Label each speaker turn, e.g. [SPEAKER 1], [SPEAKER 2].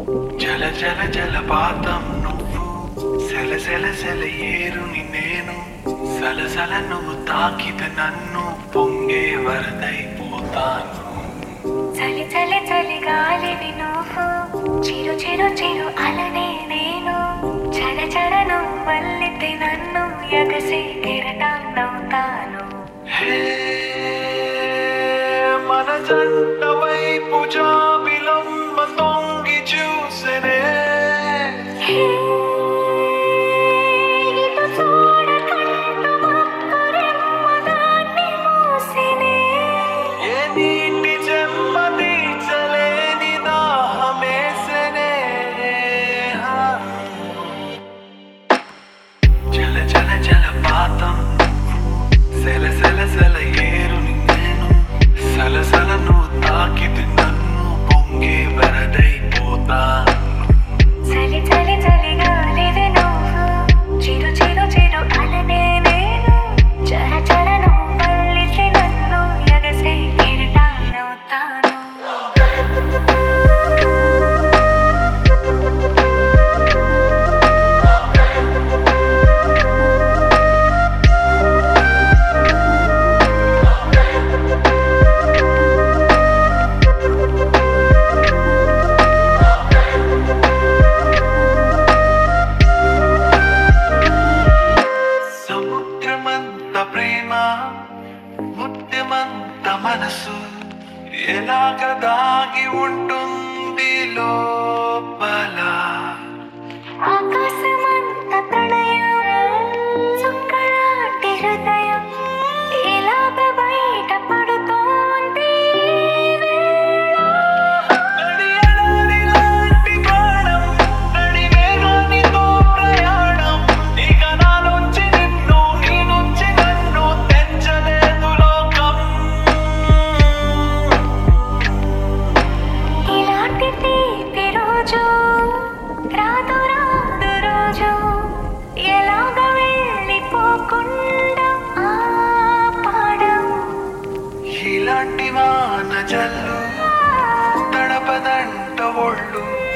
[SPEAKER 1] జల జల జలపాతం నువ్వు సెల సెల సెల ఏరుని నేను సలసల నువ్వు తాకితే నన్ను పొంగే వరదైపోతాను
[SPEAKER 2] చలి చలి చలి గాలివి నువ్వు చిరు చిరు చిరు అలనే నేను చర చర నువ్వు వల్లితే నన్ను ఎగసి కెరటాన్నవుతాను
[SPEAKER 1] హే మన జంట వైపు జాబిలమ్మ తొంగి చూసెనే
[SPEAKER 2] ఇటు చూడకంటూ మబ్బురెమ్మ దాన్ని మూసినే.
[SPEAKER 1] ఏ నీటి జన్మ తీర్చలేని దాహమేసెనే జల జల జలపాతం సెల సెల సెల ఏరుని నేను సలసల నువ్వు తాకితే నన్ను పొంగే వరదైపోతాను
[SPEAKER 2] చలి చలి చలి గాలివి నువ్వు చిరు చిరు చిరు అలనే నేను చర చర నువ్వు వల్లితే నన్ను ఎగసి కెరటాన్నవుతాను
[SPEAKER 1] సముద్రమంత ప్రేమ ముత్యమంత మనసు ఎలాగ దాగి ఉంటుంది లోపల
[SPEAKER 2] ఆకాశమంత ప్రణయం చుక్కలాంటి హృదయం ఇలాగ బయట పడుతోంది
[SPEAKER 1] నడియడారి లాంటి ప్రాణం, నడివేగానితో ప్రయాణం. ఇక నా నుంచి నిన్ను, నీ నుంచి నన్ను తెంచలేదు లోకం.
[SPEAKER 2] ఇలాంటి తీపి రోజు రాదు రాదు రోజు ఎలాగ వెళ్ళిపోకుండా ఆపడం
[SPEAKER 1] ఇలాంటి వాన జల్లు తడపదంట ఒళ్ళు